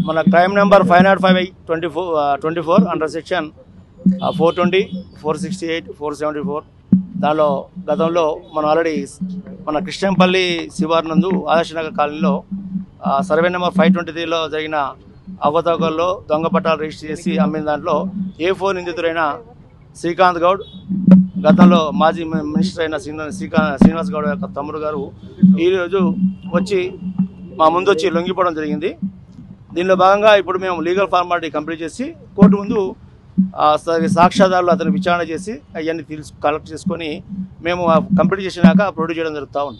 మన crime number five nought five eight twenty four twenty four under section four twenty four sixty eight four seventy four దానిలో గతంలో మనం already మన కృష్ణంపల్లి శివారు నందు ఆదర్శనగర్ కాలనీలో ఆ, సర్వే నెంబర్ ఫైవ్ ట్వంటీ త్రీలో జరిగిన అవకతవకల్లో దొంగ పట్టాలు రిజిస్టర్ చేసి అమ్మిన దాంట్లో ఏ ఫోర్ నిందితుడైన శ్రీకాంత్ గౌడ్ గతంలో మాజీ మి- మినిస్టర్ అయిన శ్రీనివాస్ శ్రీకా శ్రీనివాస్ గౌడ్ యొక్క తమ్ముడు గారు ఈరోజు వచ్చి మా ముందు వచ్చి లొంగిపోవడం జరిగింది దీనిలో భాగంగా ఇప్పుడు మేము లీగల్ ఫార్మాలిటీ కంప్లీట్ చేసి కోర్టు ముందు ఆ, స- సాక్ష్యాధారాలు అతను విచారణ చేసి అవన్నీ తెలుసు కలెక్ట్ చేసుకొని మేము ఆ కంప్లీట్ చేసినాక ప్రొడ్యూస్ చేయడం జరుగుతూ ఉంది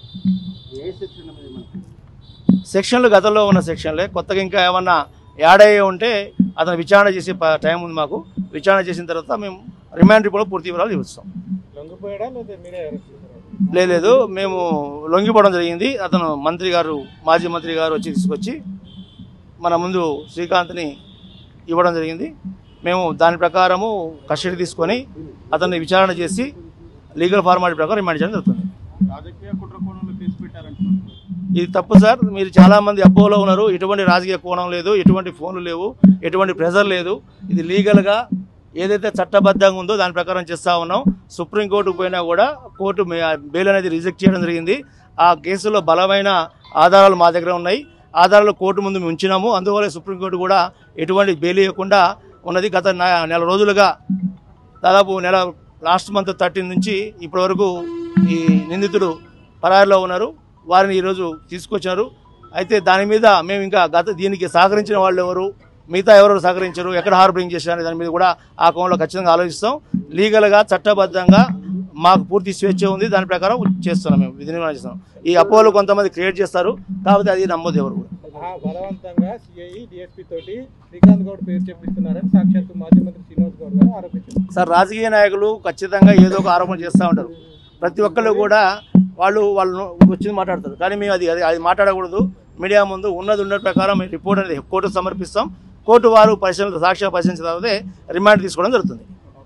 సెక్షన్లు గతంలో ఉన్న సెక్షన్లే కొత్తగా ఇంకా ఏమన్నా యాడ్ అయ్యి ఉంటే అతను విచారణ చేసే ప- టైం ఉంది మాకు విచారణ చేసిన తర్వాత మేము రిమాండ్ రిపోర్ట్ పూర్తి వివరాలు ఇస్తాం లొంగిపోయాడా లేదా మీరే అరెస్ట్ చేశారా లేదు లేదు మేము లొంగిపోవడం జరిగింది అతను మంత్రి గారు మాజీ మంత్రి గారు వచ్చి తీసుకొచ్చి మన ముందు శ్రీకాంత్ని ఇవ్వడం జరిగింది మేము దాని ప్రకారము కస్టడీ తీసుకొని అతన్ని విచారణ చేసి లీగల్ ఫార్మాలిటీ ప్రకారం రిమాండ్ చేయడం జరుగుతుంది రాజకీయ కుట్ర కోణంలో కేసు పెట్టారంటున్నారు ఇది తప్పు సార్ మీరు చాలా మంది అపోలో ఉన్నారు ఎటువంటి రాజకీయ కోణం లేదు ఎటువంటి ఫోన్లు లేవు ఎటువంటి ప్రెజర్ లేదు ఇది లీగల్గా ఏదైతే చట్టబద్ధంగా ఉందో దాని ప్రకారం చేస్తూ ఉన్నాం సుప్రీంకోర్టుకు పోయినా కూడా కోర్టు మే- బెయిల్ అనేది రిజెక్ట్ చేయడం జరిగింది ఆ కేసులో బలమైన ఆధారాలు మా దగ్గర ఉన్నాయి ఆధారాలు కోర్టు ముందు మేము ఉంచినాము అందువల్ల సుప్రీంకోర్టు కూడా ఎటువంటి బెయిల్ ఇవ్వకుండా ఉన్నది గత నా- నెల రోజులుగా దాదాపు నెల లాస్ట్ మంత్ థర్టీన్ నుంచి ఇప్పటి వరకు ఈ నిందితుడు పరారిలో ఉన్నారు వారిని ఈరోజు తీసుకొచ్చారు అయితే దాని మీద మేము ఇంకా గత దీనికి సహకరించిన వాళ్ళు ఎవరు మిగతా ఎవరు సహకరించారు ఎక్కడ హార్బరింగ్ చేశారు దాని మీద కూడా ఆ కోణంలో ఖచ్చితంగా ఆలోచిస్తాం లీగల్గా చట్టబద్ధంగా మాకు పూర్తి స్వేచ్ఛ ఉంది దాని ప్రకారం చేస్తున్నాం మేము విధి నిర్వహణ చేస్తున్నాం ఈ అపోలో కొంతమంది క్రియేట్ చేస్తారు కాకపోతే అది నమ్మదు ఎవరు కూడా మహా బలవంతంగా సిఐ డిఎస్పీ తోటి శ్రీకాంత్ గౌడ్ పేరు చెప్పిస్తున్నారని సాక్షాత్తు మాజీ మంత్రి శ్రీనివాస్ గౌడ్ గారు ఆరోపించారు సార్ రాజకీయ నాయకులు ఖచ్చితంగా ఏదో ఒక ఆరోపణ చేస్తూ ఉంటారు ప్రతి ఒక్కళ్ళు కూడా వాళ్ళు వాళ్ళు వచ్చింది మాట్లాడతారు కానీ మేము అది అది అది మాట్లాడకూడదు మీడియా ముందు ఉన్నది ఉన్న ప్రకారం రిపోర్ట్ అనేది కోర్టు సమర్పిస్తాం కోర్టు వారు పరిశీలన సాక్ష్యాలు పరిశీలించిన తర్వాత రిమాండ్ తీసుకోవడం జరుగుతుంది